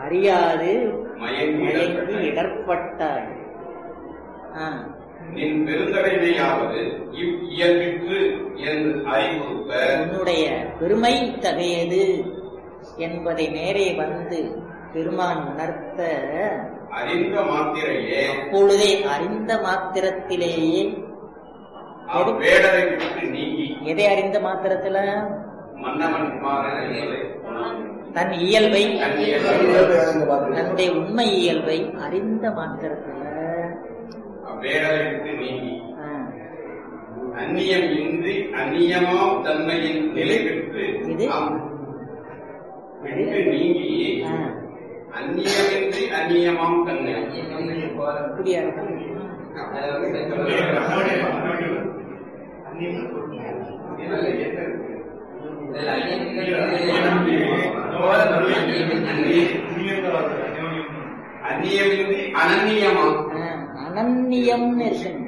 அறியாது மயங்கி மயங்கி இடர்பட்டாய் ஆ, நின் பெருந்தகைமையாவது இவ் இயல்பிற்று என்று அறிவுறுத்த உன்னுடைய பெருமை தகையது என்பதை நேரே வந்து பெருமான் உணர்த்த அறிந்த மாத்திரையே அப்பொழுதே அறிந்த மாத்திரத்திலேயே அவ்வேடரை விட்டு நீங்கி எதை அறிந்த மாத்திரத்துல மன்னவன் குமாரன் என்பதை தன் இயல்பை தன் இயல்பை தன்னுடைய உண்மை இயல்பை அறிந்த மாத்திரத்துல அவ்வேடரை விட்டு நீங்கி ஆ, அந்நியம் இன்றி அந்நியமாம் தன்மையின் நிலை பெற்று இது? ஆம். விட்டு நீங்கி ஆ, அந்நியமின்றி அந்நியமாம் தன்மை அப்படியா இருக்கும்? அந்நியமின்றி அனன்யமாம் ஆ, அனன்யம்னு இருக்கு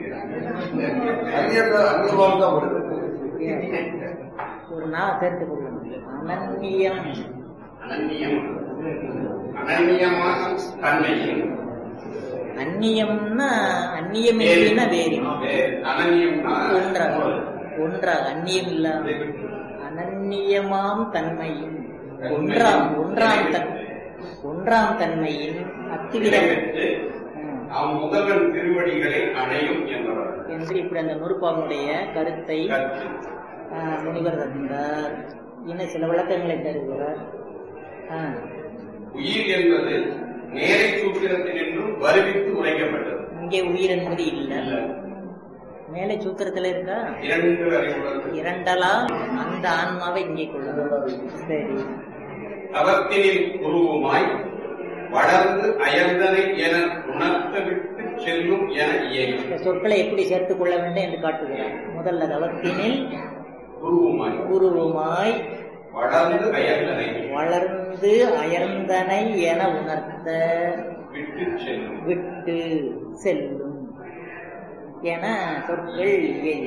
ஒரு நான் சேர்த்து கொள்ளணும் அனன்யம் அனன்யம் அனன்யமான தன்மையின் அந்நியம்னா அந்நியம் இல்லைன்னா வேறு அனன்யம்னா ஒன்றாக ஒன்றாக அந்நியம் இல்லாம அனன்யமாம் தன்மையின் ஒன்றாம் ஒன்றாம் தன் ஒன்றாம் தன்மையின் அத்திவிதம் பெற்று ம், அவன் முதல்வன் திருவடிகளை அடையும் என்பவர் என்று இப்படி அந்த நூற்பாவுடைய கருத்தை கருத்து. ஆ, முனிவர் தந்தார் இன்னும் சில விளக்கங்களை தருகிறார் ஆ, உயிர் என்பது நேரை சூத்திரத்தில் என்றும் வருவித்து உரைக்கப்பட்டது இங்கே உயிர் என்பது இல்லை மேலே சூத்திரத்துல இருக்கா இரண்டு அறிவுடன் இரண்டலா அந்த ஆன்மாவை இங்கே கொள்ளணும் சரி தவத்தினில் குருவுமாய் வளர்ந்து அயர்ந்தனை என உணர்த்த விட்டு செல்லும் என இயங்கி இந்த சொற்களை எப்படி சேர்த்துக் கொள்ள வேண்டும் என்று காட்டுகிறார் முதல்ல தவத்தினில் குருவுமாய் குருவுமாய் வளர்ந்து அயர்ந்தனை வளர்ந்து அயர்ந்தனை என உணர்த்த விட்டு செல்லும் விட்டு செல்லும் என சொற்கள் இவை.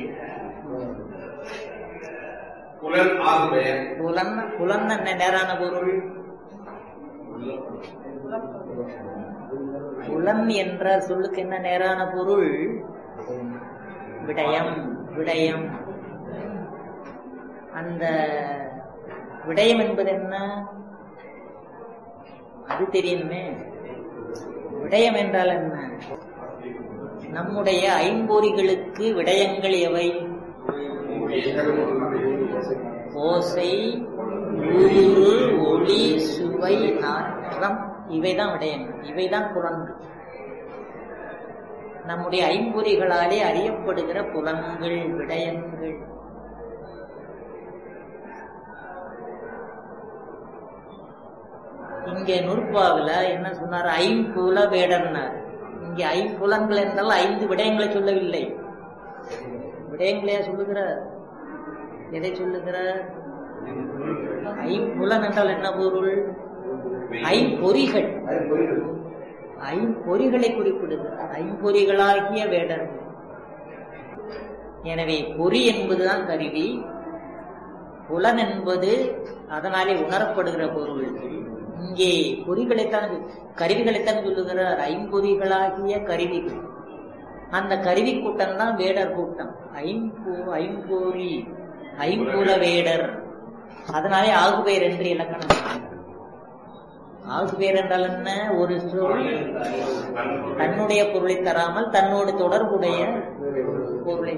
புலன் ஆகுவே புலன் புலன் என்ன நேரான பொருள் புலன் என்ற சொல்லுக்கு என்ன நேரான பொருள் விடயம் விடயம் அந்த விடயம் என்பது என்ன அது தெரியணுமே விடயம் என்றால் என்ன நம்முடைய ஐம்பொறிகளுக்கு விடயங்கள் எவை ஓசை ஊறு ஒளி சுவை நாற்றம் இவைதான் விடயங்கள் இவைதான் புலன்கள் நம்முடைய ஐம்பொறிகளாலே அறியப்படுகிற புலன்கள் விடயங்கள் இங்கே நூற்பாவில என்ன சொன்னார் ஐம்புல வேடன்னார் இங்கே ஐம்புலன்கள் என்றால் ஐந்து விடயங்களை சொல்லவில்லை விடயங்களையா சொல்லுகிறார் எதை சொல்லுகிறார் ஐம்புலன் என்றால் என்ன பொருள் ஐம்பொறிகள் ஐம்பொறிகளை குறிப்பிடுகிறார் ஐம்பொறிகளாகிய வேடர்கள் எனவே பொறி என்பதுதான் கருவி புலன் என்பது அதனாலே உணரப்படுகிற பொருள் இங்கே பொறிகளைத்தான் கருவிகளைத்தான் சொல்லுகிறார் ஐம்பொறிகளாகிய கருவிகள் அந்த கருவி கூட்டம் தான் வேடர் கூட்டம் ஐம்பூ ஐம்பொறி ஐம்புல வேடர் அதனாலே ஆகுபேர் என்று இலக்கணம் ஆகுபேர் என்றால் என்ன ஒரு சொல் தன்னுடைய பொருளை தராமல் தன்னோடு தொடர்புடைய பொருளை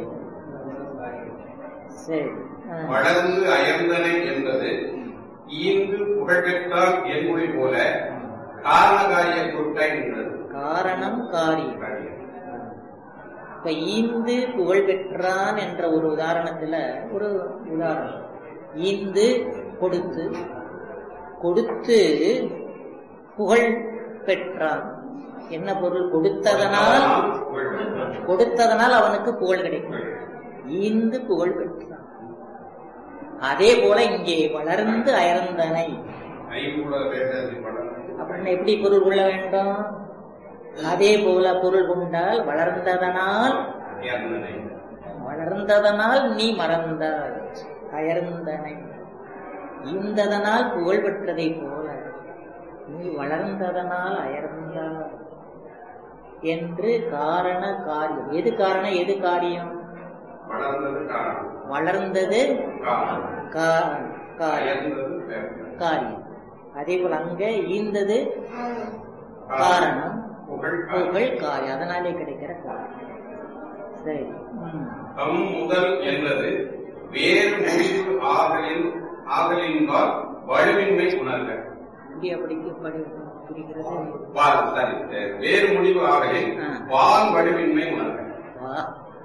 சரி ஆ. வளர்ந்து அயர்ந்தனை என்பது ஈந்து புகழ்பெற்றால் என்பதை போல காரணகாரிய பொருட்டை என்றது காரணம் காரியம் இப்ப ஈந்து புகழ் பெற்றான் என்ற ஒரு உதாரணத்துல ஒரு உதாரணம் ஈந்து கொடுத்து கொடுத்து புகழ் பெற்றான் என்ன பொருள் கொடுத்ததனால் கொடுத்ததனால் அவனுக்கு புகழ் கிடைக்கும் ஈந்து புகழ் பெற்றான் அதே போல இங்கே வளர்ந்து அயர்ந்தனை ஐம்புல வேடத்தை வளர்ந்து அப்படின்னு எப்படி பொருள் கொள்ள வேண்டும் அதே போல பொருள் கொண்டால் வளர்ந்ததனால் அயர்ந்தனை வளர்ந்ததனால் நீ மறந்தாய் அயர்ந்தனை ஈந்ததனால் புகழ் பெற்றதை போல நீ வளர்ந்ததனால் அயர்ந்தார் என்று காரண காரியம் எது காரணம் எது காரியம் வளர்ந்தது காரணம் வளர்ந்தது காரணம் கா- காரியம் அயர்ந்தது பேர். காரியம் அதே போல அங்க ஈந்தது காரணம் புகழ் காரணம். புகழ் காரியம் அதனாலே கிடைக்கிற காரியம் சரி ம். தம் முதல் என்பது வேறு முடிவு ஆகலின் ஆகலின்பால் வலுவின்மை உணர்க இங்கே அப்படி படி புரிகிறது பால் சரி சரி. வேறு முடிவு ஆகலின் ஆ. பால் வலுவின்மை உணர்க வா.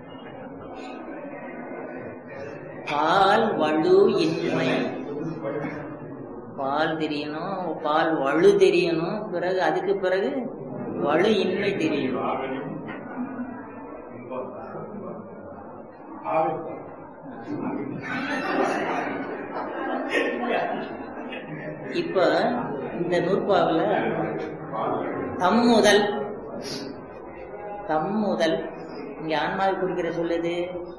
பால் வலு இன்மை பால் தெரியணும் பால் வலு தெரியணும் பிறகு அதுக்கு பிறகு வலு இன்மை தெரியணும் இப்ப இந்த நூற்பாவுல தம் முதல் தம் முதல் இங்க ஆன்மாவை குறிக்கிற சொல்லுது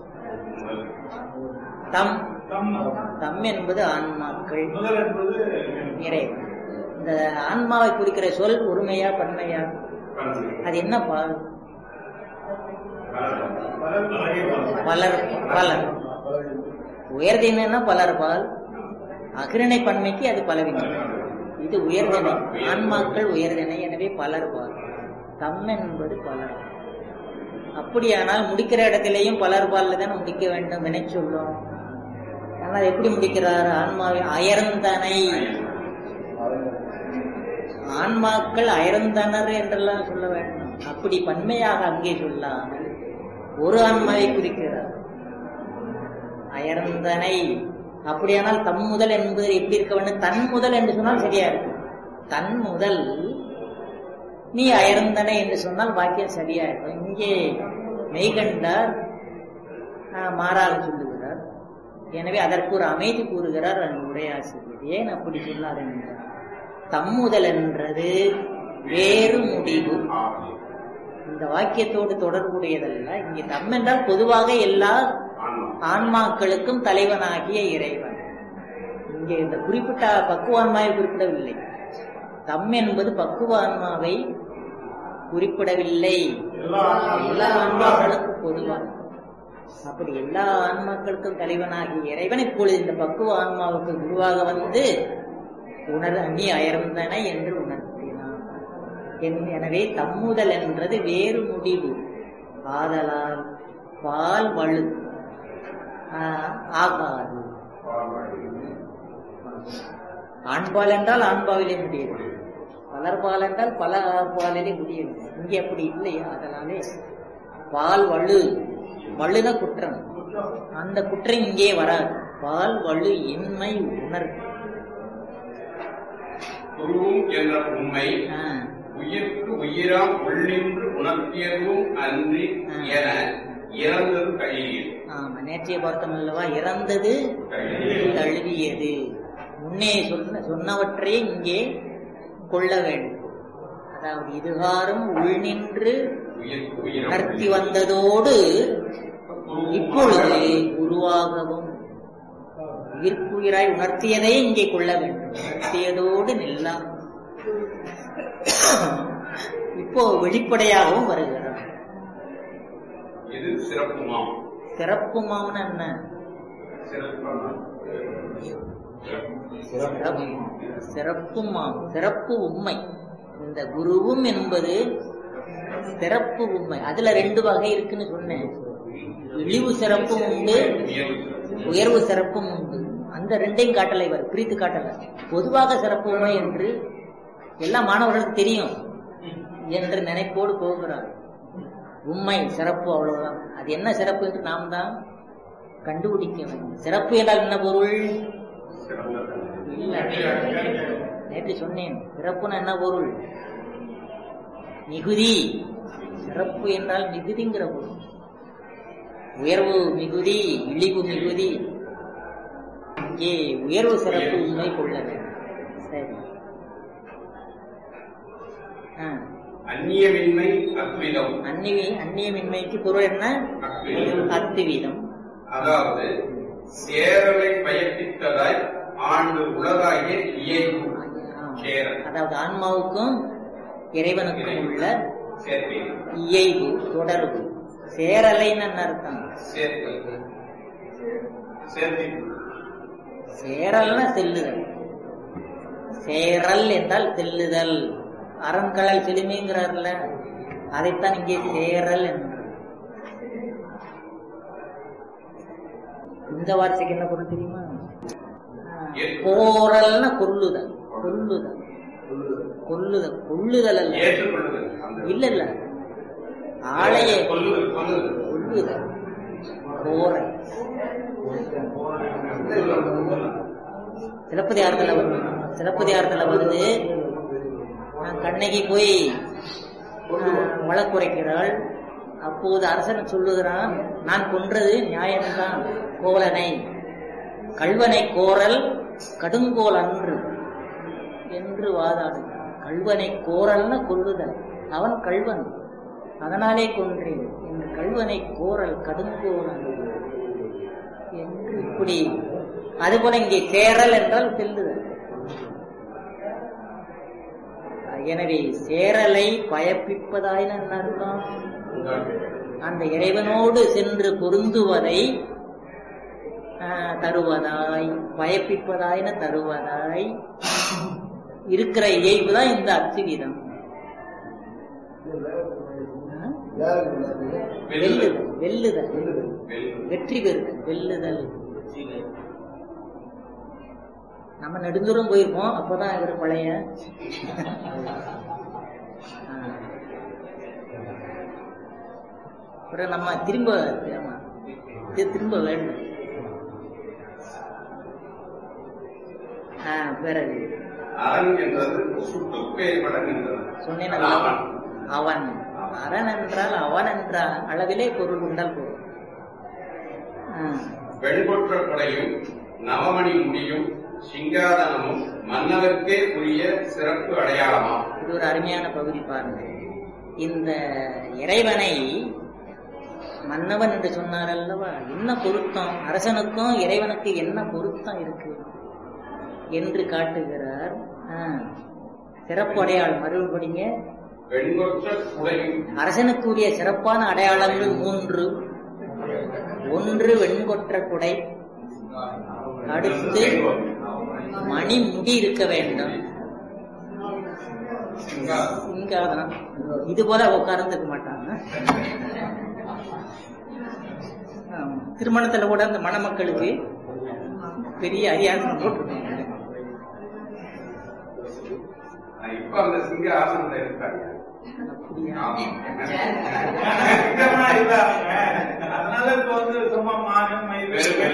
தம் தம் என்பது ஆன்மாக்கள் இறைவன் இந்த ஆன்மாவை குறிக்கிற சொல் ஒருமையா பன்மையா அது என்ன பால் பலர் பலர் உயர்தினா பலர் பால் அகிரணை பன்மைக்கு அது பலவினை இது உயர்தினை ஆன்மாக்கள் உயர்தினை எனவே பலர் பால் தம் என்பது பலர் அப்படியானால் முடிக்கிற இடத்திலேயும் பலர் பால்ல தானே முடிக்க வேண்டும் வினை சொல்லும் ஆனால் எப்படி முடிக்கிறார் ஆன்மாவை அயர்ந்தனை ஆன்மாக்கள் அயர்ந்தனர் என்றெல்லாம் சொல்ல வேண்டும் அப்படி பன்மையாக அங்கே சொல்லாமல் ஒரு ஆன்மாவை குறிக்கிறார் அயர்ந்தனை அப்படியானால் தம் முதல் என்பது எப்படி இருக்க வேண்டும் தன் முதல் என்று சொன்னால் சரியா இருக்கும் தன் முதல் நீ அயர்ந்தனை என்று சொன்னால் வாக்கியம் சரியா இருக்கும் இங்கே மெய்கண்டார் ஆஹ், மாறாக சொல்லுகிறார் எனவே அதற்கு ஒரு அமைதி கூறுகிறார் அந்த உரையாசிரியர் ஏன் அப்படி சொல்லார் என்றார் தம்முதல் என்றது வேறு முடிவு ஆகலின். இந்த வாக்கியத்தோடு தொடர்புடையதல்ல இங்கே தம் என்றால் பொதுவாக எல்லா ஆன்மா. ஆன்மாக்களுக்கும் தலைவனாகிய இறைவன் இங்கே இந்த குறிப்பிட்ட பக்குவ ஆன்மாவை குறிப்பிடவில்லை தம் என்பது பக்குவ ஆன்மாவை குறிப்பிடவில்லை எல்லா ஆன்மாக்களுக்கும் பொதுவான அப்படி எல்லா ஆன்மாக்களுக்கும் தலைவனாகிய இறைவன் இப்பொழுது இந்த பக்குவ ஆன்மாவுக்கு குருவாக வந்து உணர் நீ அயர்ந்தன என்று உணர்த்தினான் என்- எனவே தம்முதல் என்றது வேறு முடிவு ஆதலால் பால் வலு ஆஹ், ஆகாது பால் வலுவின்மை. ஆண்பால் என்றால் ஆண்பாவிலே முடியுது பலர்பால் என்றால் பல பாலிலே முடியுது இங்கே அப்படி இல்லையா அதனாலே பால் வலு வலுத குற்றம் அந்த குற்றம் இங்கே வராது பால் வலு இன்மை உணர் துருவும் என்ற உண்மை ஆ, உயிர்க்கு உயிராம் உள்ளின்று உணர்த்தியதும் அன்றி என இறந்தது கையில் ஆமா நேற்றைய பார்த்தோம் அல்லவா இறந்தது தழுவியது முன்னே சொன்ன சொன்னவற்றை இங்கே கொள்ள வேண்டும் அதாவது இதுகாரும் உள்நின்று உயிர்க்கு உயிராம் உணர்த்தி வந்ததோடு இப்பொழுது உருவாகவும் உயிர்க்குயிராய் உணர்த்தியதை இங்கே கொள்ள வேண்டும் உணர்த்தியதோடு நில்லாம் இப்போ வெளிப்படையாகவும் வருகிறது இது சிறப்புமாம் சிறப்புமாம்னு என்ன சிறப்புமாம் சிறப்பு சிறப்புமாம் சிறப்பு உண்மை இந்த குருவும் என்பது சிறப்பு உண்மை அதுல ரெண்டு வகை இருக்குன்னு சொன்னேன் இழிவு சிறப்பும் உண்டு உயர்வு உயர்வு சிறப்பும் உண்டு அந்த ரெண்டையும் காட்டலை இவர் பிரித்து காட்டல பொதுவாக சிறப்பு உண்மை என்று எல்லா மாணவர்களுக்கு தெரியும் என்ற நினைப்போடு போகிறார் உண்மை சிறப்பு அவ்வளவுதான் அது என்ன சிறப்பு என்று நாம் தான் கண்டுபிடிக்க வேண்டும் சிறப்பு என்றால் என்ன பொருள் சிறந்தது இல்ல நேற்று சொன்னேன் சிறப்புன்னா என்ன பொருள் மிகுதி சிறப்பு என்றால் மிகுதிங்கிற பொருள் உயர்வு மிகுதி இழிவு மிகுதி இங்கே உயர்வு சிறப்பு உண்மை கொள்ள வேண்டும் சரி ஆ, அந்நியமின்மை அத்விதம் அந்நிய அந்நியமின்மைக்கு பொருள் என்ன அத்விதம் அத்துவீதம் அதாவது சேரலை பயப்பித்ததாய் ஆண்டு உலகாகிய இயல்பு சேரல் அதாவது ஆன்மாவுக்கும் இறைவனுக்கும் உள்ள சேர்க்கை இயைவு தொடர்பு சேரலைன்னு என்ன அர்த்தம் சேர்க்கை சேர்க்கை சேரல்னா செல்லுதல் சேரல் என்றால் செல்லுதல் அரண்கடல் செழுமைங்கிறார்ல அதைத்தான் இங்கே சேரல் என்று இந்த வார்த்தைக்கு என்ன பொருள் தெரியுமா கோரல்னா கொல்லுதல் கொல்லுதல் கொல்லுதல் கொல்லுதல் அல்ல ஏற்றுக்கொள்ளுதல் அந்த இல்ல இல்ல ஆளையே கொல்லுதல் கொல்லுதல் கொல்லுதல் கோரல் சிலப்பதிகாரத்துல வருது சிலப்பதிகாரத்துல வருது நான் கண்ணகி போய் ஆஹ், வழக்குரைக்கிறாள் அப்போது அரசன் சொல்லுகிறான் நான் கொன்றது நியாயம்தான் கோலனை கல்வனை கோரல் கடுங்கோல் அன்று என்று வாதாடுகிறான் கல்வனை கோரல்னு கொல்லுதல் அவன் கல்வன் அதனாலே கொன்றேன் என்று கல்வனை கோரல் கடுங்கோல் அன்று என்று இப்படி அதுபோல இங்கே சேரல் என்றால் செல்லுதல் எனவே சேரலை பயப்பிப்பதாய் என்ன அர்த்தம் அந்த இறைவனோடு சென்று பொருந்துவதை ஆஹ், தருவதாய் பயப்பிப்பதாய்ன தருவதாய் இருக்கிற இயல்பு தான் இந்த அச்சுவிதம் வெல்லுதல் வெல்லுதல் வெற்றி பெறுதல் வெல்லுதல் நம்ம நெடுந்தூரம் போயிருப்போம் அப்பதான் இவர் பழைய ஆ. அப்புறம் நம்ம திரும்ப ஆமா, இது திரும்ப வேண்டும் ஆ, பிறகு அரண் என்பது சுட்டு பெயர் படங்கின்றது சொன்னேன் அல்லவா? அவன் அரண் என்றால் அவன் என்ற அளவிலே பொருள் உண்டால் போதும் ஆ. வெண்கொற்ற கொடையும் நவமணி முடியும் சிங்காதனமும் மன்னருக்கே உரிய சிறப்பு அடையாளமா இது ஒரு அருமையான பகுதி பாருங்க இந்த இறைவனை மன்னவன் என்று சொன்னார் அல்லவா என்ன பொருத்தம் அரசனுக்கும் இறைவனுக்கு என்ன பொருத்தம் இருக்கு என்று காட்டுகிறார் ஆ. சிறப்பு அடையாளம் மறுபடிங்க வெண்கொற்ற குடையும் அரசனுக்குரிய சிறப்பான அடையாளங்கள் மூன்று ஒன்று வெண்கொற்ற குடை அடுத்து மணி முடி இருக்க வேண்டும் சிங்காதனம் சிங்காதனம் இது போல உட்கார்ந்துக்க மாட்டாங்க ஆமா. திருமணத்துல கூட அந்த மணமக்களுக்கு பெரிய அரியாசனம் போட்டுருக்காங்க இப்ப அந்த சிங்க ஆசனத்தை இருக்காங்க அப்படியா? ஆமா. சுத்தமா இல்ல அவங்க. அதனால இப்ப வந்து சும்மா மானம் மயில்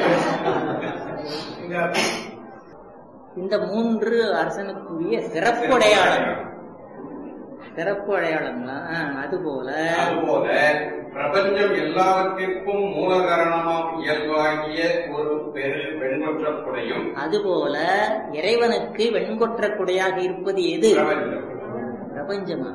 இங்க இந்த மூன்று அரசனுக்குரிய சிறப்பு அடையாளம் சிறப்பு அடையாளங்களா ஆ, அதுபோல அதுபோல பிரபஞ்சம் எல்லாவற்றிற்கும் மூல காரணமாம் இயல்பாகிய ஒரு பெரு வெண்கொற்ற குடையும் அதுபோல இறைவனுக்கு வெண்கொற்ற குடையாக இருப்பது எது பிரபஞ்சம் பிரபஞ்சமா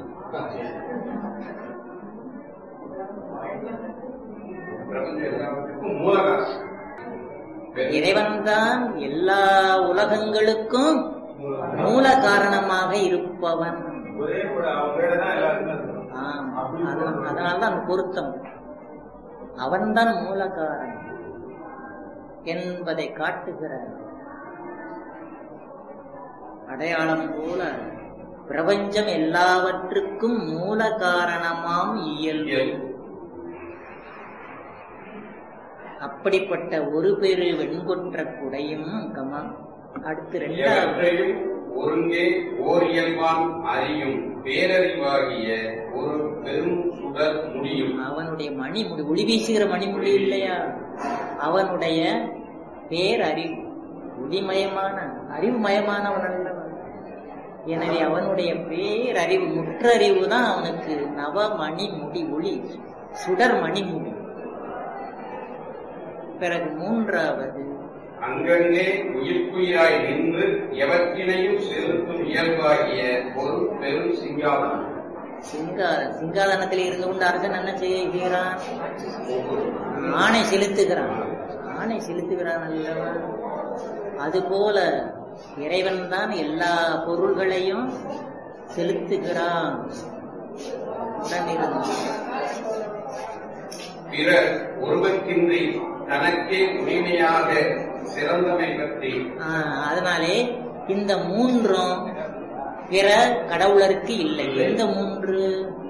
பிரபஞ்சம் எல்லாவற்றிற்கும் மூல காரணம் பெரு- இறைவன்தான் எல்லா உலகங்களுக்கும் மூல காரணமாக இருப்பவன் ஒரே கூட அவங்க தான் எல்லாருமே இருக்கணும். ஆம். அதனால்- அதனால்தான் அந்த பொருத்தம் அவன்தான் மூல காரணம் என்பதை காட்டுகிற அடையாளம் போல பிரபஞ்சம் எல்லாவற்றுக்கும் மூல காரணமாம் இயல்பு இயல்பு. அப்படிப்பட்ட ஒரு பெரு வெண்கொற்ற குடையும் கமா அடுத்து ரெண்டாவது எவற்றையும் ஒருங்கே ஓர் இயல்பான் அறியும் பேரறிவாகிய ஒரு பெரும் சுடர் முடியும் அவனுடைய மணிமுடி ஒளி வீசுகிற மணிமுடி இல்லையா அவனுடைய பேரறிவு ஒளிமயமான அறிவுமயமானவன் அல்லவன் எனவே அவனுடைய பேரறிவு முற்றறிவு தான் அவனுக்கு நவமணி முடி ஒளி சுடர் மணிமுடி பிறகு மூன்றாவது அங்கங்கே உயிர்க்குயிராய் நின்று எவற்றினையும் செலுத்தும் இயல்பாகிய ஒரு பெரும் சிங்காதனம் சிங்காதன் சிங்காதனத்தில் இருந்து கொண்டு அரசன் என்ன செய்கிறான் ஆணை செலுத்துகிறான் ஆணை செலுத்துகிறான் அல்லவா அதுபோல இறைவன் தான் எல்லா பொருள்களையும் செலுத்துகிறான் உடனிருந்து. பிறர் ஒருவர்க்கின்றி தனக்கே உரிமையாக சிறந்தமை பற்றி ஆஹ், அதனாலே இந்த மூன்றும் பிற கடவுளருக்கு இல்லை எந்த மூன்று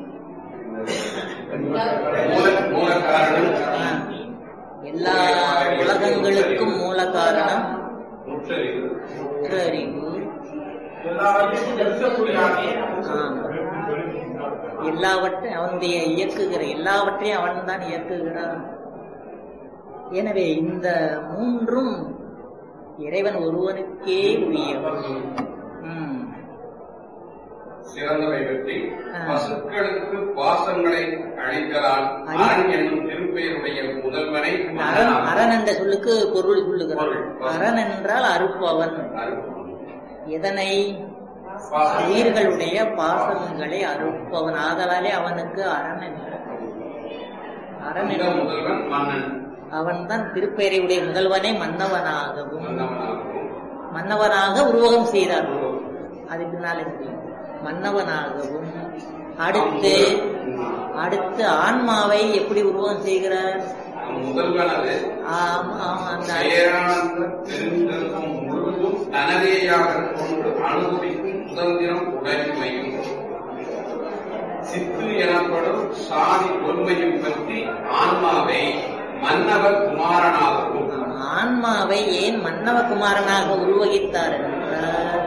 மூல மூல காரணம் ஆஹ், எல்லா உலகங்களுக்கும் மூல காரணம் முற்றறிவு முற்றறிவு எல்லாவற்றையும் செலுத்தக்கூடிய ஆற்றல். ஆம். எல்லாவற்றையும் அவனுடைய இயக்குகிற எல்லாவற்றையும் அவன்தான் இயக்குகிறான் எனவே இந்த மூன்றும் இறைவன் ஒருவனுக்கே உரியவன் ம். சிறந்தவை பற்றி ஆ. பசுக்களுக்கு பாசங்களை அளித்தலால் அழி- அரண் என்னும் திருப்பெயருடைய முதல்வனை இந்த அரண் அரண் என்ற சொல்லுக்கு பொருள் சொல்லுகிறான் பொருள். அரண் என்றால் அறுப்பவன் எதனை உயிர்களுடைய பாசங்களை அறுப்பவன் ஆதலாலே அவனுக்கு அரண் என்றார். அரண் அந்த என்ற- முதல்வன் மன்னன் அவன்தான் திருப்பெயரையுடைய முதல்வனை மன்னவனாகவும் மன்னவனாகவும் மன்னவனாக உருவகம் செய்தார் அது பின்னாலே தெரியும் மன்னவனாகவும் அடுத்து அடுத்து ஆன்மாவை எப்படி உருவகம் செய்கிறார் முதல்வனது ஆம், ஆம், அந்த பேரானந்த பெருந்தெருக்கம் முழுவதும் தனதேயாக கொண்டு அனுபவிக்கும் சுதந்திரம் உடைமையும் சித்து எனப்படும் சாதி ஒருமையும் பற்றி ஆன்மாவை மன்னவர் குமாரனாகவும் ஆன்மாவை ஏன் மன்னவகுமாரனாக உருவகித்தார் என்றால்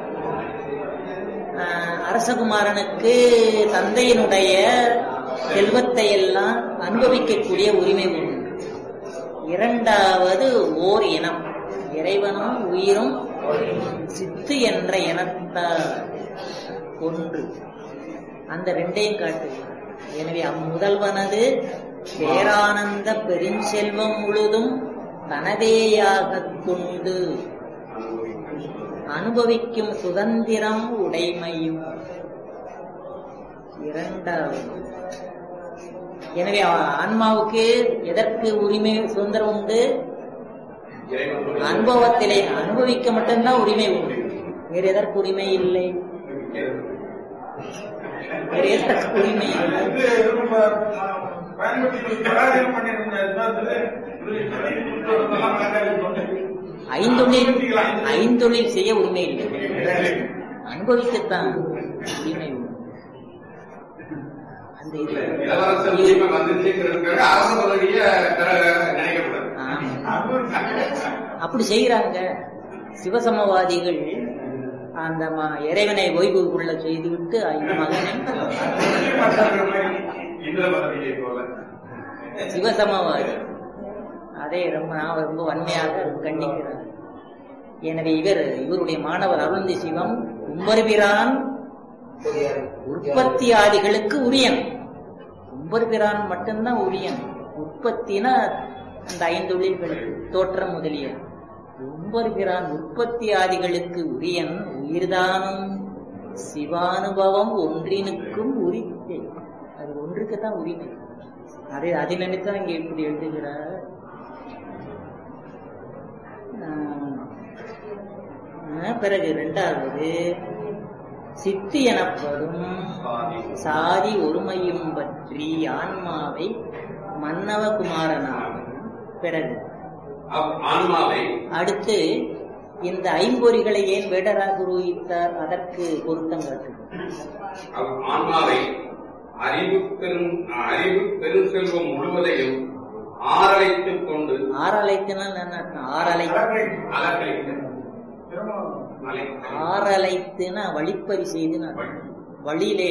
ஆஹ், அரசகுமாரனுக்கு தந்தையினுடைய செல்வத்தை எல்லாம் அனுபவிக்கக்கூடிய உரிமை உண்டு இரண்டாவது ஓர் இனம் இறைவனும் உயிரும் சித்து என்ற இனத்தார் ஒன்று அந்த ரெண்டையும் காட்டுகிறார் எனவே அம்முதல்வனது பேரானந்த பெருஞ்செல்வம் முழுதும் தனதேயாகக் கொண்டு அனுபவிக்கும் சுதந்திரம் உடைமையும் இரண்டாவது எனவே ஆ- ஆன்மாவுக்கு எதற்கு உரிமை சுதந்திரம் உண்டு இறைவனுடைய அனுபவத்திலே அனுபவிக்க மட்டும்தான் உரிமை உண்டு வேறு எதற்கு உரிமை இல்லை வேறு எதற்கு உரிமை இல்லை இது ரொம்ப பயன்படுத்தி பராஜயம் பண்ணியிருந்த இதுல இவரு கடைசி புத்தகத்தெல்லாம் கண்டாடி சொன்னது. ஐந்தொழில் ஐந்தொழில் செய்ய உரிமை இல்லை அனுபவிக்கத்தான் உரிமை உண்டு அந்த இது இளவரசர் உரிமை வந்துச்சுங்கிறதுக்காக அரச பதவிய பெற நினைக்கப்படாது ஆ. அப்படி செய்கிறாங்க சிவசமவாதிகள் அந்த ம- இறைவனை ஓய்வு கொள்ள செய்துவிட்டு இந்த மகனை இந்திர பதவியை போல சிவசமவாதி அதை ரொம்ப நான் ரொம்ப வன்மையாக கண்டிக்கிறார் எனவே இவர் இவருடைய மாணவர் அருந்தி சிவம் கும்பர்பிரான் உற்பத்தி ஆதிகளுக்கு உரியன் கும்பர்பிரான் மட்டும்தான் உரியன் உற்பத்தினா அந்த ஐந்தொழில்கள் தோற்றம் முதலிய கும்பர்பிரான் உற்பத்தி ஆதிகளுக்கு உரியன் உயிர்தானும் சிவானுபவம் ஒன்றினுக்கும் உரிமை அது ஒன்றுக்கு தான் உரிமை அதை அதை நினைத்தான் இங்க இப்படி எழுதுகிறார் ஆஹ், ஆஹ், பிறகு இரண்டாவது சித்து எனப்படும் சாதி ஒருமையும் பற்றி ஆன்மாவை மன்னவகுமாரனாகும் பிறகு அவ் ஆன்மாவை அடுத்து இந்த ஐம்பொறிகளை ஏன் வேடராக உருவித்தார் அதற்கு பொருத்தம் காட்டு அவ் ஆன்மாவை அறிவு பெரும் அறிவு பெருசெல்வம் முழுவதையும் ஆரழைத்துக் கொண்டு ஆறலைத்துனால் என்ன அர்த்தம் ஆறலை அலக்கழித்து மலை ஆறலைத்துனா வழிப்பறி செய்துன்னு அர்த்தம். வழியிலே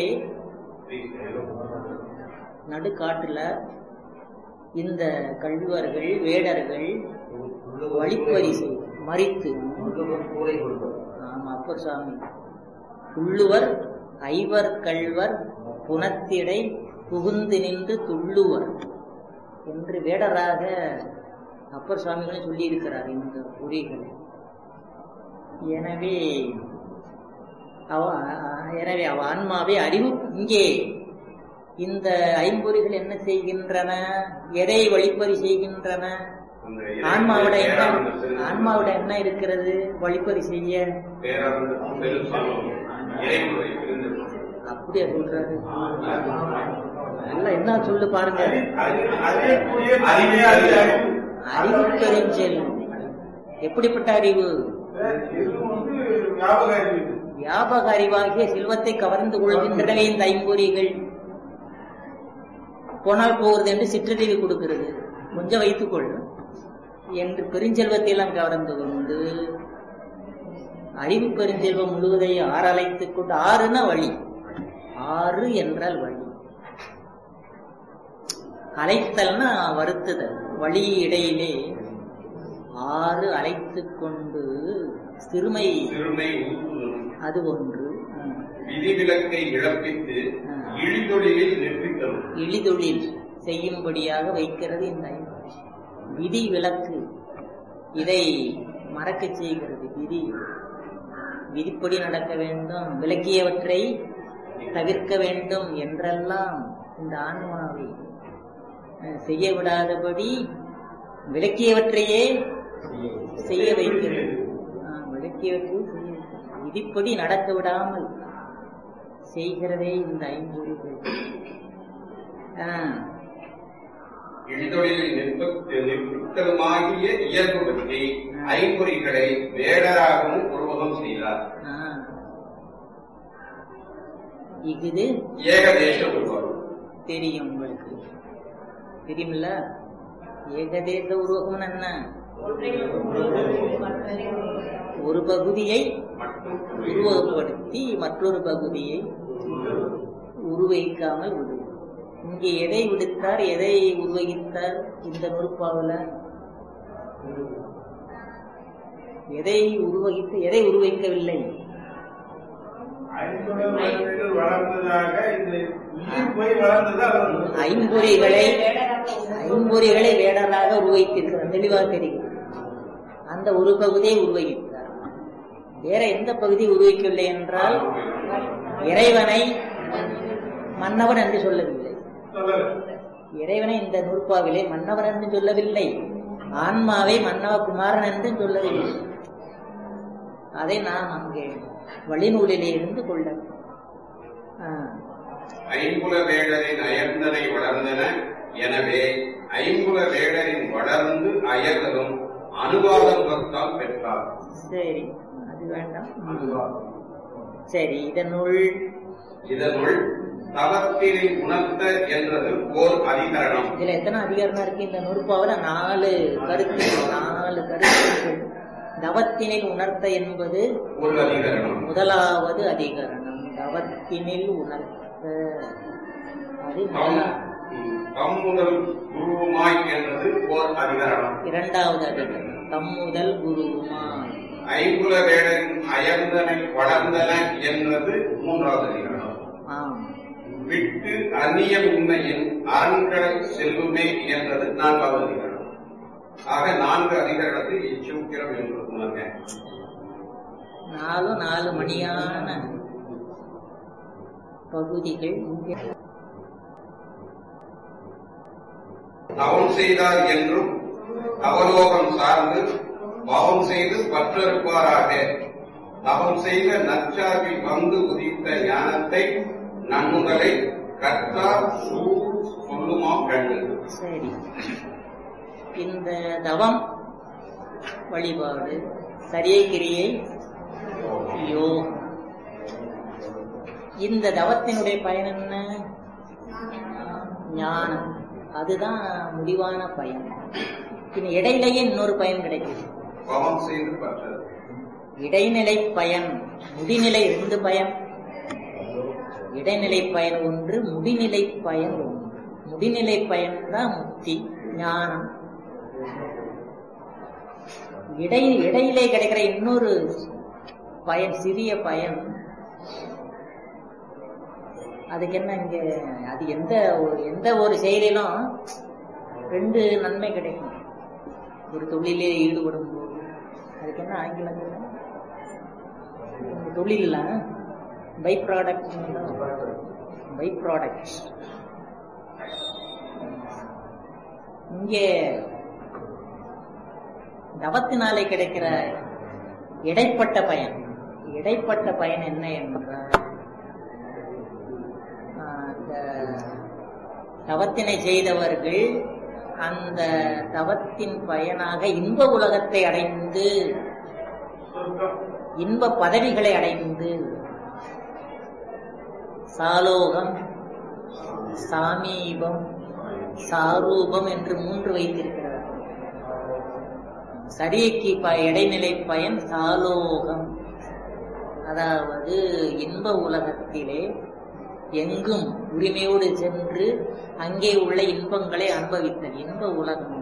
நடுக்காட்டுல இந்த கள்வர்கள் வேடர்கள் வழிப்பறி செய்து மறித்து ஆமா அப்பர் சாமி உள்ளுவர் ஐவர் கள்வர் புனத்திடை புகுந்து நின்று துள்ளுவர் என்று வேடராக அப்பர் சுவாமிகளும் சொல்லி இருக்கிறார் இந்த குறிகளை எனவே அவ எனவே அவ ஆன்மாவை அறிவு இங்கே இந்த ஐம்பொறிகள் என்ன செய்கின்றன எதை வழிப்பறி செய்கின்றன அந்த இறை- ஆன்மாவோட என்ன பேரானந்த பெருஞ்செல்வம். ஆன்மாவோட என்ன இருக்கிறது வழிப்பறி செய்ய பேரானந்த பெருஞ்செல்வம். இறைவனுடைய பெருஞ்செல்வம். அப்படியே சொல்றாரு நல்லா என்ன சொல்லு பாருங்க அறியக்கூடிய அறிவே அறிவு. அறிவு பெருஞ்செல்வம் எப்படிப்பட்ட அறிவு இது வந்து ஞாபக அறிவு வியாபக அறிவாகிய செல்வத்தை கவர்ந்து கொள்கின்றனவே இந்த ஐம்பொறிகள் போனால் போகிறது என்று சிற்றறிவு கொடுக்கிறது கொஞ்சம் வைத்துக்கொள் என்று பெருஞ்செல்வத்தை எல்லாம் கவர்ந்து கொண்டு அறிவு பெருஞ்செல்வம் முழுவதை ஆறலைத்துக் கொண்டு ஆறுனா வழி ஆறு என்றால் வழி அழைத்தல்னா வருத்துதல் வழி இடையிலே ஆறு அழைத்துக் கொண்டு சிறுமை சிறுமை ஊக்குதலும். அது ஒன்று ம். விதிவிலக்கை இழப்பித்து ஆ. இழிதொழிலில் நிற்பித்தலும் இழிதொழில் செய்யும்படியாக வைக்கிறது இந்த ஐம்பொறி. விதி விலக்கு இதை மறக்கச் செய்கிறது விதி விதிப்படி நடக்க வேண்டும் விலக்கியவற்றை தவிர்க்க வேண்டும் என்றெல்லாம் இந்த ஆன்மாவை அஹ், செய்ய விடாதபடி விலக்கியவற்றையே செய்ய வைக்கிறது ஆஹ், விலக்கியவற்றை செய்ய வைக்கிறது. விதிப்படி நடக்க விடாமல் செய்கிறதே இந்த ஐம்பொறிகள் ஆஹ், இழிதொழிலில் நிற்ப- நிற்பித்தலுமாகிய இயல்பு பற்றி ஐம்பொறிகளை வேடராகவும் உருவகம் செய்தார் ஆஹ். இஃது ஏகதேச உருவகம் தெரியும் உங்களுக்கு தெரியுமில்ல ஏகதேச உருவகம் என்ன ஒரு பகுதியை மட்டும் உருவகப்படுத்தி மற்றொரு பகுதியை உருவகிக்காமல் விடுவது இங்கே எதை விடுத்தார் எதை உருவகித்தார் இந்த நூற்பாவுல எதை உருவகித்து எதை உருவகிக்கவில்லை ஐம்பது வளர்ந்ததாக இந்த உயிர் போய் வளர்ந்தது அவர் ஐம்பொறிகளை ஐம்பொறிகளை வேடராக உருவகித்திருக்கிறார் தெளிவாக தெரியும் அந்த ஒரு பகுதியை உருவகித்தார் வேற எந்த பகுதி உருவகிக்கவில்லை என்றால் இறைவனை மன்னவன் என்று சொல்லவில்லை சொல்லல இறைவனை இந்த நூற்பாவிலே மன்னவன் என்று சொல்லவில்லை ஆன்மாவை மன்னவ குமாரன் என்று சொல்லவில்லை அதை நாம் அங்கே வழிநூலிலே இருந்து கொள்ள ஆ, ஐம்புல வேடரின் அயர்ந்தனை வளர்ந்தன எனவே ஐம்புல வேடரின் வளர்ந்து அயர்தலும் அனுவாதம் பக்தால் பெற்றார் சரி அது வேண்டாம் ம். சரி இதனுள் இதனுள் தவத்தினை உணர்த்த என்றது ஓர் அதிகரணம் இதுல எத்தனை அதிகாரம் இருக்கு இந்த நூற்பாவில நாலு கருத்து நாலு கருத்து தவத்தினில் உணர்த்த என்பது ஒரு அதிகரணம் முதலாவது அதிகரணம் தவத்தினில் உணர்த்த அது தம் முதலா தம் முதல் குருவுமாய் என்றது ஓர் அதிகரணம் இரண்டாவது அதிகரணம் தம்முதல் குருவுமாய் ஐம்புல வேடரின் அயர்ந்தனை வளர்ந்தன என்றது மூன்றாவது அதிகரணம் ஆம் விட்டு அந்நியமின்மையின் அரண்கடல் செல்லுமே என்றது நான்காவது அதிகாரம் ஆக நான்கு அதிகாரத்தில் இச்சூக்கிரம் என்று உணர்ங்க நாலு நாலு மணியான பகுதிகள் இங்கே தவம் செய்தார் என்றும் அவலோகம் சார்ந்து பாவம் செய்து பற்றறுப்பாராக தவம் செய்த நற்சார்பில் வந்து உதித்த ஞானத்தை நன்முதலை கற்றார் சூழ் சொல்லுமாம் கண்டு சரி இந்த தவம் வழிபாடு சரியை கிரியை யோகம் இந்த தவத்தினுடைய பயன் என்ன ஞானம் அதுதான் முடிவான பயன் பின் இடையிலேயே இன்னொரு பயன் கிடைக்குது பாவம் செய்து பற்றது இடைநிலை பயன் முடிநிலை ரெண்டு பயன் இடைநிலை பயன் ஒன்று முடிநிலை பயன் ஒன்று முடிநிலை பயன் தான் முக்தி ஞானம் இடை இடையிலே கிடைக்கிற இன்னொரு பயன் சிறிய பயன் அதுக்கு என்ன இங்க அது எந்த ஒரு எந்த ஒரு செயலிலும் ரெண்டு நன்மை கிடைக்கும் ஒரு தொழிலே ஈடுபடும் போது அதுக்கு என்ன ஆங்கிலத்தில் தொழில் பை ப்ராடக்ட் பை ப்ராடக்ட் இங்கே தவத்தினாலே கிடைக்கிற இடைப்பட்ட பயன் இடைப்பட்ட பயன் என்ன என்றால் ஆஹ், அந்த தவத்தினை செய்தவர்கள் அந்த தவத்தின் பயனாக இன்ப உலகத்தை அடைந்து சொர்க்கம் இன்ப பதவிகளை அடைந்து சாலோகம் சாமீபம் சாரூபம் என்று மூன்று வைத்திருக்கிறார் சரியைக்கு ப இடைநிலை பயன் சாலோகம் அதாவது இன்ப உலகத்திலே எங்கும் உரிமையோடு சென்று அங்கே உள்ள இன்பங்களை அனுபவித்தல் இன்ப உலகம்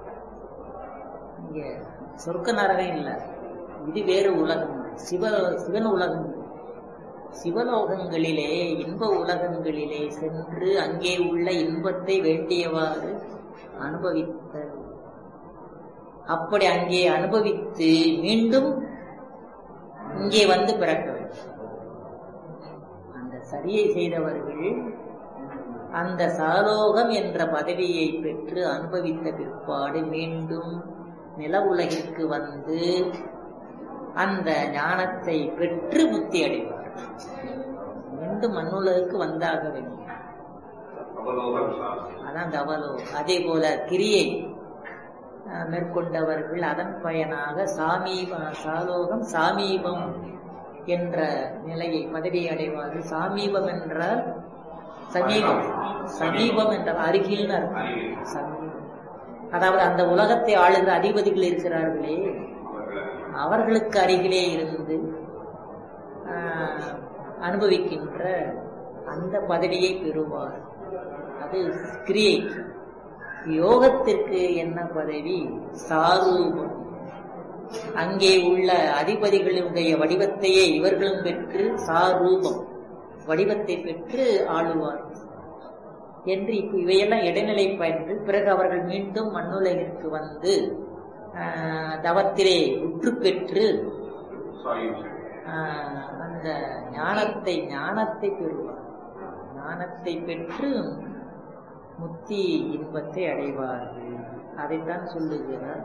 இங்க சொர்க்க நரகம் இல்ல இது வேறு உலகம் சிவ சிவன் உலகம் சிவலோகங்களிலே இன்ப உலகங்களிலே சென்று அங்கே உள்ள இன்பத்தை வேண்டியவாறு அனுபவித்தல் அப்படி அங்கே அனுபவித்து மீண்டும் இங்கே வந்து பிறக்க வேண்டும் அந்த சரியை செய்தவர்கள் அந்த சாலோகம் என்ற பதவியை பெற்று அனுபவித்த பிற்பாடு மீண்டும் நில உலகிற்கு வந்து அந்த ஞானத்தை பெற்று முக்தி அடைவார் மீண்டும் மண்ணுலகுக்கு வந்தாக வேண்டும் அவலோகம் சாஸ்திரம். அதான் தவலோ அதே போல கிரியை அஹ், மேற்கொண்டவர்கள் அதன் பயனாக சாமீப சாலோகம் சாமீபம் என்ற நிலையை பதவியை அடைவார்கள் சாமீபம் என்றால் சமீபம் சமீபம் என்றால் அருகில்னு அர்த்தம். அருகில். சமீபம். அதாவது அந்த உலகத்தை ஆளுகிற அதிபதிகள் இருக்கிறார்களே அவர்கள் அவர்களுக்கு அருகிலே இருந்து ஆஹ், அனுபவிக்கின்ற அந்த பதவியை பெறுவார் அது கிரியை யோகத்திற்கு என்ன பதவி சாரூபம் அங்கே உள்ள அதிபதிகளுடைய வடிவத்தையே இவர்களும் பெற்று சாரூபம் வடிவத்தை பெற்று ஆளுவார் என்று இப்ப இவையெல்லாம் இடைநிலை பயன்கள் பிறகு அவர்கள் மீண்டும் மண்ணுலகிற்கு வந்து ஆஹ், தவத்திலே உற்று பெற்று சாயுஜ்யம். ஆஹ், அந்த ஞானத்தை ஞானத்தை பெறுவார் ஞானத்தை பெற்று முத்தி இன்பத்தை அடைவார்கள் அதைத்தான் சொல்லுகிறார்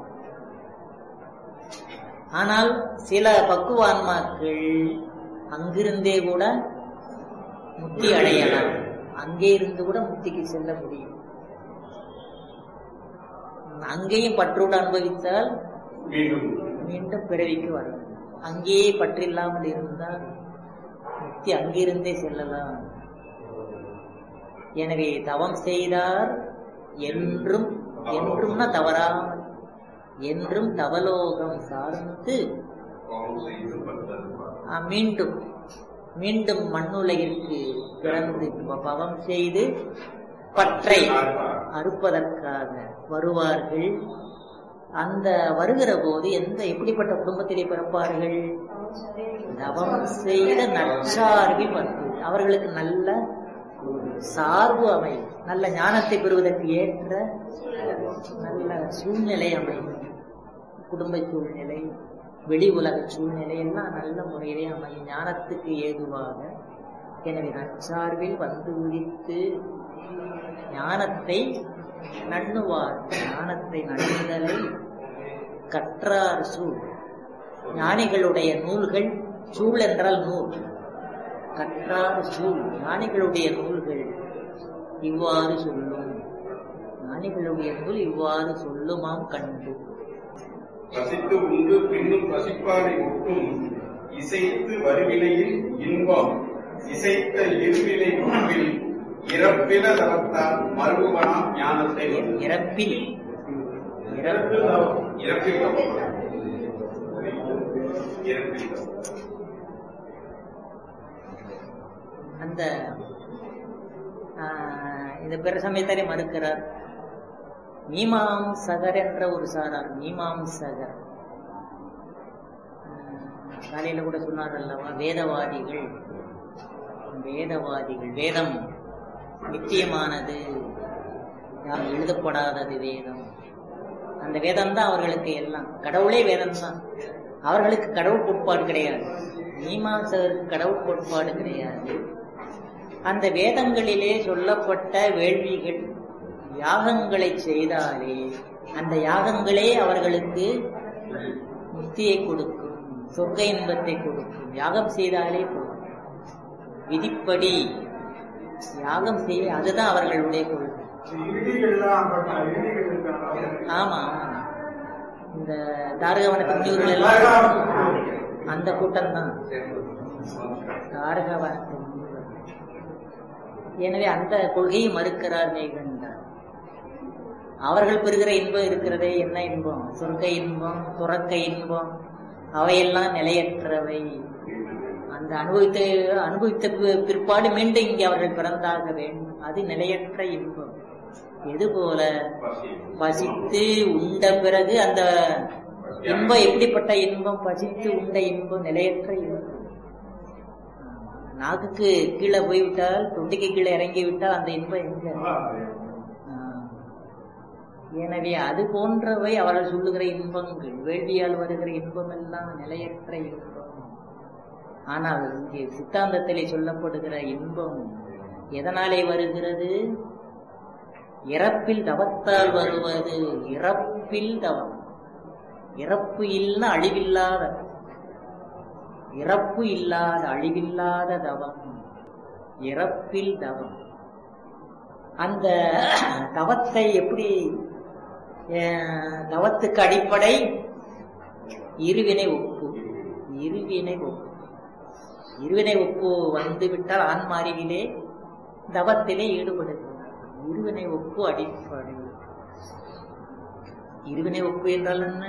ஆனால் சில பக்குவான்மாக்கள் அங்கிருந்தே கூட முக்தி அடையலாம் அங்கே இருந்து கூட முக்திக்கு செல்ல முடியும் அங்கேயும் பற்றோடு அனுபவித்தால் மீண்டும் மீண்டும் பிறவிக்கு வரும் அங்கேயே பற்றில்லாமல் இருந்தால் முக்தி அங்கிருந்தே செல்லலாம் எனவே தவம் செய்தார் என்றும் என்றும்னா தவறாமல் என்றும் தவலோகம் சார்ந்து பாவம் செய்து பட்டதுவார். ஆ, மீண்டும் மீண்டும் மண்ணுலகிற்கு பிறந்து பவம் செய்து பற்றை அறுப்பதற்காக வருவார்கள் அந்த வருகிற போது எந்த எப்படிப்பட்ட குடும்பத்திலே பிறப்பார்கள் தவம் செய்த நற்சார்பில் வந்து அவர்களுக்கு நல்ல சார்பு அமையும் நல்ல ஞானத்தை பெறுவதற்கு ஏற்ற நல்ல சூழ்நிலை அமையும் குடும்ப சூழ்நிலை வெளி உலக சூழ்நிலை எல்லாம் நல்ல முறையிலே அமையும் ஞானத்துக்கு ஏதுவாக எனவே நற்சார்பில் வந்து உதித்து ஞானத்தை நண்ணுவார் ஞானத்தை நண்ணுதலை கற்றார் சூழ் ஞானிகளுடைய நூல்கள் சூழ் என்றால் நூல் கற்றார் சூழ் ஞானிகளுடைய நூல்கள் இவ்வாறு சொல்லும் ஞானிகளுடைய நூல் இவ்வாறு சொல்லுமாம் கண்டு பசித்து உண்டு பின்னும் பசிப்பானை ஒட்டும் இசைத்து வருவினையில் இன்பம் இசைத்த இருவினை உணவில் இறப்பில தவத்தால் மறுபுவனாம் ஞானத்தை இ- இறப்பில் இறப்பு இறப்பு தவம். இறப்பில் தவம். இறப்பில் தவம். அந்த ஆஹ், இந்த பிற சமயத்தாரே மறுக்கிறார் மீமாம்சகர் என்ற ஒரு சாரார் மீமாம்சகர் ஆஹ், காலையில கூட சொன்னார் அல்லவா வேதவாதிகள் வேதவாதிகள் வேதம் நித்தியமானது யாரும் எழுதப்படாதது வேதம் அந்த வேதம் தான் அவர்களுக்கு எல்லாம் கடவுளே வேதம் தான் அவர்களுக்கு கடவுள் கோட்பாடு கிடையாது மீமாசகருக்கு கடவுள் கோட்பாடு கிடையாது அந்த வேதங்களிலே சொல்லப்பட்ட வேள்விகள் யாகங்களை செய்தாலே அந்த யாகங்களே அவர்களுக்கு முக்தியை கொடுக்கும் சொர்க்க இன்பத்தை கொடுக்கும் யாகம் செய்தாலே போதும் விதிப்படி யாகம் செய்ய அதுதான் அவர்களுடைய கொள்கை இறுதிகள்லாம் பட்ட இறுதிகள் இருக்காங்க ஆமா ஆமா இந்த தாரகவன முனிவர்கள் எல்லாம் அந்த கூட்டம் தான் தாரகவன எனவே அந்த கொள்கையை மறுக்கிறார் மேகண்டார் அவர்கள் பெறுகிற இன்பம் இருக்கிறதே என்ன இன்பம் சொர்க்க இன்பம் துறக்க இன்பம் அவையெல்லாம் நிலையற்றவை அந்த அனுபவித்த அனுபவித்த பி- பிற்பாடு மீண்டும் இங்கே அவர்கள் பிறந்தாக வேண்டும் அது நிலையற்ற இன்பம் எது போல பசித்து உண்ட பிறகு அந்த இன்பம் எப்படிப்பட்ட இன்பம் பசித்து உண்ட இன்பம் நிலையற்ற இன்பம் நாக்குக்கு கீழே போய்விட்டால் தொண்டைக்கு கீழே இறங்கி விட்டால் அந்த இன்பம் எங்க ஆ. எனவே அது போன்றவை அவர்கள் சொல்லுகிற இன்பங்கள் வேள்வியால் வருகிற இன்பம் எல்லாம் நிலையற்ற இன்பம் ஆனால் இங்கே சித்தாந்தத்திலே சொல்லப்படுகிற இன்பம் எதனாலே வருகிறது இறப்பில் தவத்தால் வருவது இறப்பில் தவம் இறப்பு இல்ல அழிவில்லாத இறப்பு இல்லாத அழிவில்லாத தவம் இறப்பில் தவம் அந்த தவத்தை எப்படி அஹ், தவத்துக்கு அடிப்படை இருவினை ஒப்பு இருவினை ஒப்பு இருவினை ஒப்பு வந்துவிட்டால் ஆன்மாரியிலே தவத்திலே ஈடுபடுகிறது இருவினை ஒப்பு அடிப்படை இருவினை ஒப்பு என்றால் என்ன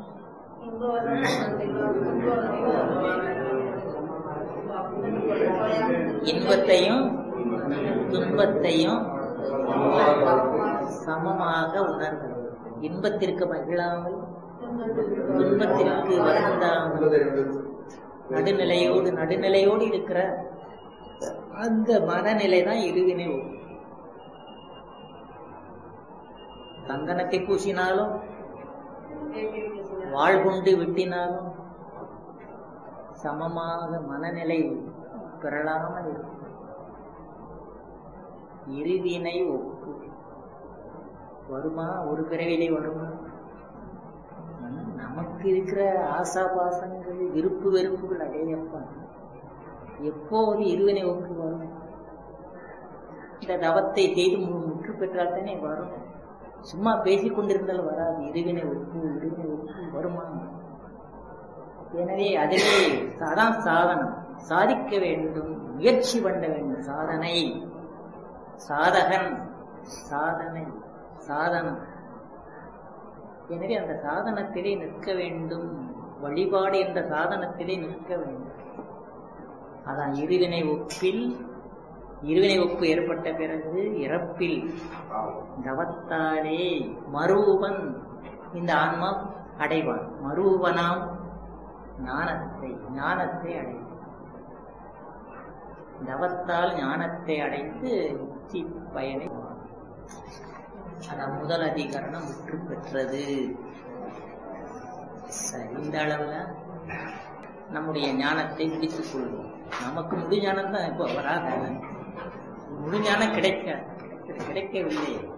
இன்பத்தையும் துன்பத்தையும் சமமாக உணர்கிறது இன்பத்திற்கு மகிழாமல் துன்பத்திற்கு வருந்தாமல் நடுநிலையோடு நடுநிலையோடு இருக்கிற அந்த மனநிலை தான் இருவினை ஒப்பு சந்தனத்தை பூசினாலும் வாழ்கொண்டு விட்டினாலும் சமமாக மனநிலை பெறலாமல் இருக்கும் இருவினை ஒப்பு வருமா ஒரு பிறவிலே வருமா ம், நமக்கு இருக்கிற ஆசா பாசங்கள் விருப்பு வெறுப்புகள் அடையப்பா எப்போது இருவினை ஒப்பு வரும் இந்த தவத்தை செய்து மு- முற்று பெற்றால் தானே வரும் சும்மா பேசிக் கொண்டிருந்தால் வராது இருவினை ஒப்பு இருவினை ஒப்பு வருமா எனவே அதிலே அதான் சாதனம் சாதிக்க வேண்டும் முயற்சி பண்ண வேண்டும் சாதனை சாதகன் சாதனை சாதனம் எனவே அந்த சாதனத்திலே நிற்க வேண்டும் வழிபாடு என்ற சாதனத்திலே நிற்க வேண்டும் அதான் இருவினை ஒப்பில் இருவினை ஒப்பு ஏற்பட்ட பிறகு இறப்பில் தவத்தாலே மருவன் இந்த ஆன்மா அடைவான் மருவனாம் ஞானத்தை ஞானத்தை அடைவான் தவத்தால் ஞானத்தை அடைந்து முக்தி பயனை அதான் முதல் அதிகரணம் முற்று பெற்றது சரி இந்த அளவுல நம்முடைய ஞானத்தை முடித்துக் கொள்வோம் நமக்கு முழு ஞானம் தான் இப்போ வராது முழு ஞானம் கிடைக்க கிடைக்கவில்லை